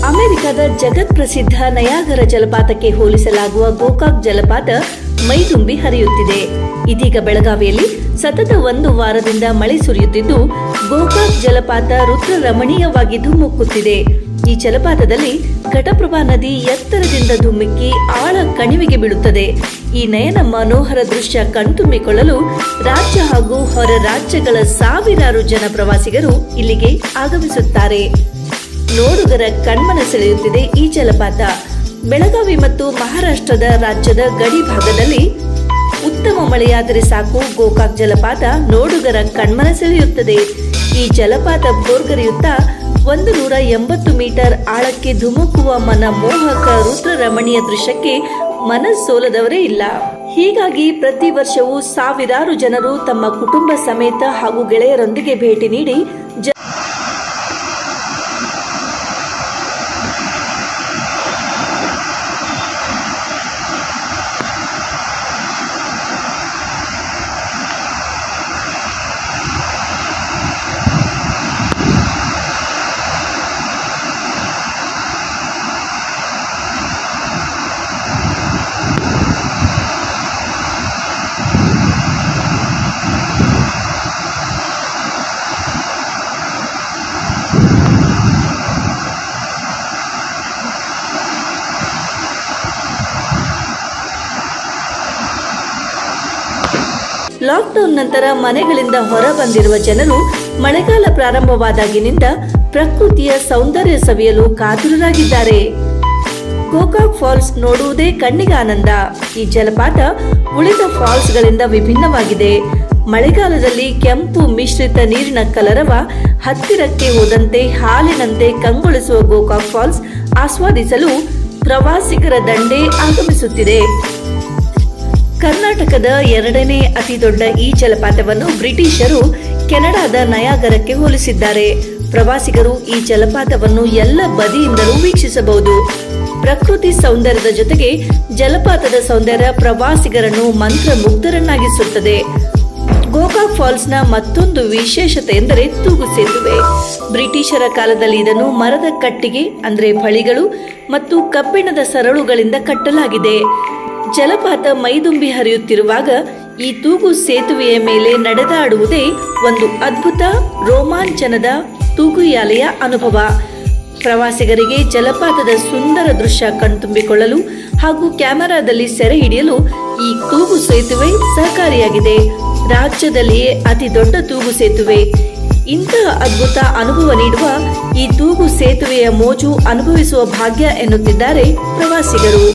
ಅಮೆರಿಕದ ಜಗತ್ ಪ್ರಸಿದ್ಧ ನಯಾಗರ ಜಲಪಾತಕ್ಕೆ ಹೋಲಿಸಲಾಗುವ ಗೋಕಾಕ್ ಜಲಪಾತ ಮೈದುಂಬಿ ಹರಿಯುತ್ತಿದೆ ಇದೀಗ ಬೆಳಗಾವಿಯಲ್ಲಿ ಸತತ ಒಂದು ವಾರದಿಂದ ಮಳೆ ಸುರಿಯುತ್ತಿದ್ದು ಗೋಕಾಕ್ ಜಲಪಾತ ರುದ್ರ ರಮಣೀಯವಾಗಿ ಧುಮ್ಮುಕ್ಕುತ್ತಿದೆ ಈ ಜಲಪಾತದಲ್ಲಿ ಘಟಪ್ರಭಾ ನದಿ ಎತ್ತರದಿಂದ ಧುಮ್ಮಿಕ್ಕಿ ಆಳ ಕಣಿವೆಗೆ ಬೀಳುತ್ತದೆ ಈ ನಯನ ಮನೋಹರ ದೃಶ್ಯ ಕಣ್ತುಂಬಿಕೊಳ್ಳಲು ರಾಜ್ಯ ಹಾಗೂ ಹೊರ ರಾಜ್ಯಗಳ ಸಾವಿರಾರು ಜನ ಪ್ರವಾಸಿಗರು ಇಲ್ಲಿಗೆ ಆಗಮಿಸುತ್ತಾರೆ ನೋಡುಗರ ಕಣ್ಮನ ಸೆಳೆಯುತ್ತಿದೆ ಈ ಜಲಪಾತ ಬೆಳಗಾವಿ ಮತ್ತು ಮಹಾರಾಷ್ಟ್ರದ ರಾಜ್ಯದ ಗಡಿ ಭಾಗದಲ್ಲಿ ಉತ್ತಮ ಮಳೆಯಾದರೆ ಸಾಕು ಗೋಕಾಕ್ ಜಲಪಾತ ನೋಡುಗರ ಕಣ್ಮನ ಸೆಳೆಯುತ್ತದೆ ಈ ಜಲಪಾತ ಭೋರ್ಗರೆಯುತ್ತಾ ಒಂದು ನೂರ ಎಂಬತ್ತು ಮೀಟರ್ ಆಳಕ್ಕೆ ಧುಮುಕುವ ಮನ ಮೋಹಕ ರುದ್ರ ರಮಣೀಯ ದೃಶ್ಯಕ್ಕೆ ಮನಸ್ಸೋಲದವರೇ ಇಲ್ಲ ಹೀಗಾಗಿ ಪ್ರತಿ ವರ್ಷವೂ ಸಾವಿರಾರು ಜನರು ತಮ್ಮ ಕುಟುಂಬ ಸಮೇತ ಹಾಗೂ ಗೆಳೆಯರೊಂದಿಗೆ ಭೇಟಿ ನೀಡಿ ಜ ಲಾಕ್ಡೌನ್ ನಂತರ ಮನೆಗಳಿಂದ ಹೊರ ಬಂದಿರುವ ಜನರು ಮಳೆಗಾಲ ಪ್ರಾರಂಭವಾದಾಗಿನಿಂದ ಪ್ರಕೃತಿಯ ಸೌಂದರ್ಯ ಸವಿಯಲು ಕಾತುರರಾಗಿದ್ದಾರೆ ಗೋಕಾಕ್ ಫಾಲ್ಸ್ ನೋಡುವುದೇ ಕಣ್ಣಿಗೆ ಆನಂದ ಈ ಜಲಪಾತ ಉಳಿದ ಫಾಲ್ಸ್ಗಳಿಂದ ವಿಭಿನ್ನವಾಗಿದೆ ಮಳೆಗಾಲದಲ್ಲಿ ಕೆಂಪು ಮಿಶ್ರಿತ ನೀರಿನ ಕಲರವ ಹತ್ತಿರಕ್ಕೆ ಹೋದಂತೆ ಹಾಲಿನಂತೆ ಕಂಗೊಳಿಸುವ ಗೋಕಾಕ್ ಫಾಲ್ಸ್ ಆಸ್ವಾದಿಸಲು ಪ್ರವಾಸಿಗರ ದಂಡೇ ಆಗಮಿಸುತ್ತಿದೆ ಕರ್ನಾಟಕದ ಎರಡನೇ ಅತಿ ದೊಡ್ಡ ಈ ಜಲಪಾತವನ್ನು ಬ್ರಿಟಿಷರು ಕೆನಡಾದ ನಯಾಗರಕ್ಕೆ ಹೋಲಿಸಿದ್ದಾರೆ ಪ್ರವಾಸಿಗರು ಈ ಜಲಪಾತವನ್ನು ಎಲ್ಲ ಬದಿಯಿಂದಲೂ ವೀಕ್ಷಿಸಬಹುದು ಪ್ರಕೃತಿ ಸೌಂದರ್ಯದ ಜೊತೆಗೆ ಜಲಪಾತದ ಸೌಂದರ್ಯ ಪ್ರವಾಸಿಗರನ್ನು ಮಂತ್ರಮುಗ್ಧರನ್ನಾಗಿಸುತ್ತದೆ ಗೋಕಾಕ್ ಫಾಲ್ಸ್ನ ಮತ್ತೊಂದು ವಿಶೇಷತೆ ಎಂದರೆ ತೂಗು ಸೇತುವೆ ಬ್ರಿಟಿಷರ ಕಾಲದಲ್ಲಿ ಇದನ್ನು ಮರದ ಕಟ್ಟಿಗೆ ಅಂದ್ರೆ ಫಳಿಗಳು ಮತ್ತು ಕಬ್ಬಿಣದ ಸರಳುಗಳಿಂದ ಕಟ್ಟಲಾಗಿದೆ ಜಲಪಾತ ಮೈದುಂಬಿ ಹರಿಯುತ್ತಿರುವಾಗ ಈ ತೂಗು ಸೇತುವೆಯ ಮೇಲೆ ನಡೆದಾಡುವುದೇ ಒಂದು ಅದ್ಭುತ ರೋಮಾಂಚನದ ತೂಗುಯಾಲೆಯ ಅನುಭವ ಪ್ರವಾಸಿಗರಿಗೆ ಜಲಪಾತದ ಸುಂದರ ದೃಶ್ಯ ಕಣ್ತುಂಬಿಕೊಳ್ಳಲು ಹಾಗೂ ಕ್ಯಾಮೆರಾದಲ್ಲಿ ಸೆರೆ ಹಿಡಿಯಲು ಈ ತೂಗು ಸೇತುವೆ ಸಹಕಾರಿಯಾಗಿದೆ ರಾಜ್ಯದಲ್ಲಿಯೇ ಅತಿ ದೊಡ್ಡ ತೂಗು ಸೇತುವೆ ಇಂತಹ ಅದ್ಭುತ ಅನುಭವ ನೀಡುವ ಈ ತೂಗು ಸೇತುವೆಯ ಮೋಜು ಅನುಭವಿಸುವ ಭಾಗ್ಯ ಎನ್ನುತ್ತಿದ್ದಾರೆ ಪ್ರವಾಸಿಗರು